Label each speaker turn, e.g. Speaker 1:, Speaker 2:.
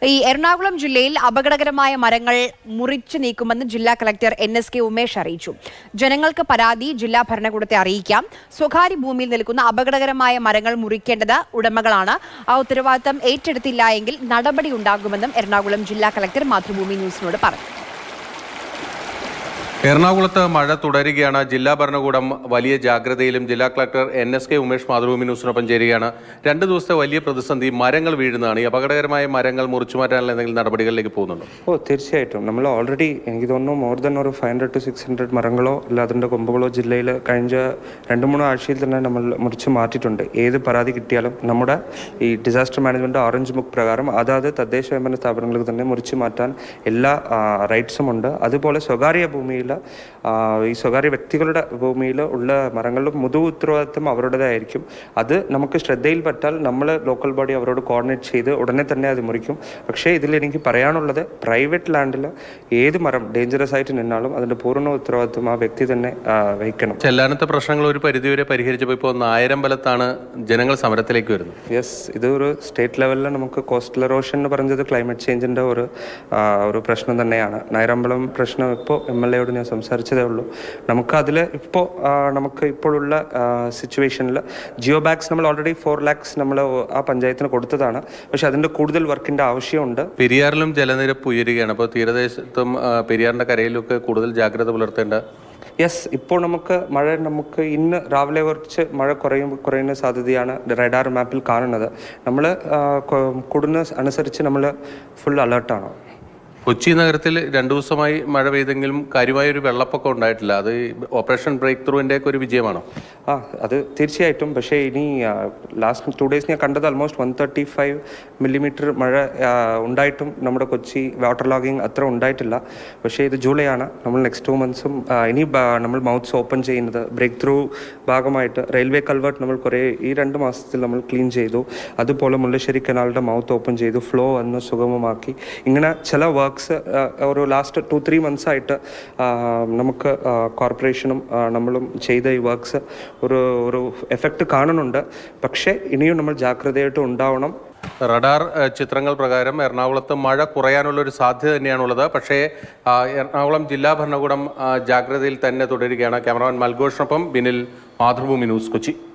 Speaker 1: ഈ എറണാകുളം ജില്ലയിൽ അപകടകരമായ മരങ്ങൾ മുറിച്ചു നീക്കുമെന്ന് ജില്ലാ collector N S K Umesh അറിയിച്ചു ജനങ്ങൾക്ക് പരാതി ജില്ലാ ഭരണകൂടത്തെ അറിയിക്കാം സ്വകാര്യ ഭൂമിയിൽ നിൽക്കുന്ന അപകടകരമായ മരങ്ങൾ മുറിക്കേണ്ടത് ഉടമകളാണ് ആ ഉത്തരവാദിത്തം ഏറ്റെടുത്തില്ല എങ്കിൽ നടപടി ഉണ്ടാകുമെന്നും എറണാകുളം ജില്ലാ കളക്ടർ മാതൃഭൂമി ന്യൂസിനോട് പറഞ്ഞു
Speaker 2: എറണാകുളത്ത് മഴ തുടരുകയാണ് ജില്ലാ ഭരണകൂടം വലിയ ജാഗ്രതയിലും ജില്ലാ collector N S K Umesh Mathrubhumi ന്യൂസിനൊപ്പം ചേരുകയാണ് രണ്ട് ദിവസത്തെ വലിയ പ്രതിസന്ധി മരങ്ങൾ വീഴുന്നതാണ് ഈ അപകടകരമായ മരങ്ങൾ മുറിച്ചു മാറ്റാനുള്ള എന്തെങ്കിലും നടപടികളിലേക്ക് പോകുന്നുണ്ടോ
Speaker 3: ഓ തീർച്ചയായിട്ടും നമ്മൾ ഓൾറെഡി എനിക്ക് തോന്നുന്നു മോർ ദൻ ഒരു five hundred to six hundred മരങ്ങളോ അല്ല അതിൻ്റെ കൊമ്പുകളോ ജില്ലയിൽ കഴിഞ്ഞ രണ്ട് മൂന്ന് ആഴ്ചയിൽ തന്നെ നമ്മൾ മുറിച്ച് മാറ്റിയിട്ടുണ്ട് ഏത് പരാതി കിട്ടിയാലും നമ്മുടെ ഈ ഡിസാസ്റ്റർ മാനേജ്മെൻറ്റ് ഓറഞ്ച് ബുക്ക് പ്രകാരം അതാത് തദ്ദേശ സ്വയംഭരണ സ്ഥാപനങ്ങൾക്ക് തന്നെ മുറിച്ച് മാറ്റാൻ എല്ലാ റൈറ്റ്സും ഉണ്ട് അതുപോലെ സ്വകാര്യ ഭൂമിയിൽ ഈ സ്വകാര്യ വ്യക്തികളുടെ ഭൂമിയിൽ ഉള്ള മരങ്ങളുടെ മുതു ഉത്തരവാദിത്വം അവരുടേതായിരിക്കും അത് നമുക്ക് ശ്രദ്ധയിൽപ്പെട്ടാൽ നമ്മൾ ലോക്കൽ ബോഡി അവരോട് കോർഡിനേറ്റ് ചെയ്ത് ഉടനെ തന്നെ അത് മുറിക്കും പക്ഷേ ഇതിൽ എനിക്ക് പറയാനുള്ളത് പ്രൈവറ്റ് ലാൻഡിൽ ഏത് മരം ഡേഞ്ചറസ് ആയിട്ട് നിന്നാലും അതിൻ്റെ പൂർണ്ണ ഉത്തരവാദിത്വം ആ വ്യക്തി തന്നെ ആ, വഹിക്കണം
Speaker 2: ചെല്ലാനത്തെ പ്രശ്നങ്ങൾ ഒരു പരിധിവരെ പരിഹരിച്ചപ്പോൾ ഇപ്പോൾ നായരമ്പലത്താണ് ജനങ്ങൾ സമരത്തിലേക്ക് വരുന്നത്
Speaker 3: യെസ് ഇത് ഒരു സ്റ്റേറ്റ് ലെവലിൽ നമുക്ക് കോസ്റ്റൽ എറോഷൻ എന്ന് പറഞ്ഞത് ക്ലൈമറ്റ് ചേഞ്ചിൻ്റെ ഒരു ആ, ഒരു പ്രശ്നം തന്നെയാണ് നായരമ്പലം പ്രശ്നം ഇപ്പോൾ എം എൽ എയോട് ഞാൻ സംസാരിച്ചതേ ഉള്ളൂ നമുക്ക് അതിൽ ഇപ്പോൾ നമുക്ക് ഇപ്പോഴുള്ള സിറ്റുവേഷനിൽ ജിയോ ബാഗ്സ് നമ്മൾ ഓൾറെഡി ഫോർ ലാക്സ് നമ്മൾ ആ പഞ്ചായത്തിന് കൊടുത്തതാണ് പക്ഷെ അതിൻ്റെ കൂടുതൽ വർക്കിൻ്റെ ആവശ്യമുണ്ട്
Speaker 2: പെരിയാറിലും ജലനിരപ്പ് ഉയരുകയാണ് അപ്പോൾ തീരദേശത്തും ആ, പെരിയാറിന്റെ കരയിലൊക്കെ കൂടുതൽ ജാഗ്രത പുലർത്തേണ്ട
Speaker 3: യെസ് ഇപ്പോൾ നമുക്ക് മഴ നമുക്ക് ഇന്ന് രാവിലെ കുറച്ച് മഴ കുറയും കുറയുന്ന സാധ്യതയാണ് റഡാർ മാപ്പിൽ കാണുന്നത് നമ്മൾ കൂടുന്ന അനുസരിച്ച് നമ്മൾ ഫുൾ അലേർട്ടാണ്
Speaker 2: കൊച്ചി നഗരത്തിൽ രണ്ടു ദിവസമായി മഴ പെയ്തെങ്കിലും കാര്യമായ ഒരു വെള്ളപ്പൊക്കം ഉണ്ടായിട്ടില്ല അത് ഈ ഓപ്പറേഷൻ ബ്രേക്ക് ത്രൂവിന്റെ ഒക്കെ ഒരു വിജയമാണോ
Speaker 3: ആ അത് തീർച്ചയായിട്ടും പക്ഷേ ഇനി ലാസ്റ്റ് ടു ഡേയ്സ് ഞാൻ കണ്ടത് almost one thirty five millimetre മഴ ആ, ഉണ്ടായിട്ടും നമ്മുടെ കൊച്ചി വാട്ടർ ലോഗിങ് അത്ര ഉണ്ടായിട്ടില്ല പക്ഷേ ഇത് ജൂലൈ ആണ് നമ്മൾ നെക്സ്റ്റ് ടു മന്ത്സും ഇനി ബ- നമ്മൾ മൗത്ത്സ് ഓപ്പൺ ചെയ്യുന്നത് ബ്രേക്ക് ത്രൂ ഭാഗമായിട്ട് റെയിൽവേ കൾവേർട്ട് നമ്മൾ കുറേ ഈ രണ്ട് മാസത്തിൽ നമ്മൾ ക്ലീൻ ചെയ്തു അതുപോലെ മുല്ലശ്ശേരി കനാലിൻ്റെ മൗത്ത് ഓപ്പൺ ചെയ്തു ഫ്ലോ ഒന്ന് സുഗമമാക്കി ഇങ്ങനെ ചില വർക്ക്സ് ഒരു ലാസ്റ്റ് ടു ത്രീ മന്ത്സ് ആയിട്ട് ആ, നമുക്ക് കോർപ്പറേഷനും നമ്മളും ചെയ്ത ഈ വർക്ക്സ് ഒരു ഒരു എഫക്റ്റ് കാണുന്നുണ്ട് പക്ഷേ ഇനിയും നമ്മൾ ജാഗ്രതയായിട്ട് ഉണ്ടാവണം
Speaker 2: റഡാർ ഏഹ്, ചിത്രങ്ങൾ പ്രകാരം എറണാകുളത്ത് മഴ കുറയാനുള്ള ഒരു സാധ്യത തന്നെയാണുള്ളത് പക്ഷേ ആ, എറണാകുളം ജില്ലാ ഭരണകൂടം ആ, ജാഗ്രതയിൽ തന്നെ തുടരുകയാണ് ക്യാമറമാൻ മൽഘോഷിനൊപ്പം ബിനിൽ മാതൃഭൂമി ന്യൂസ് കൊച്ചി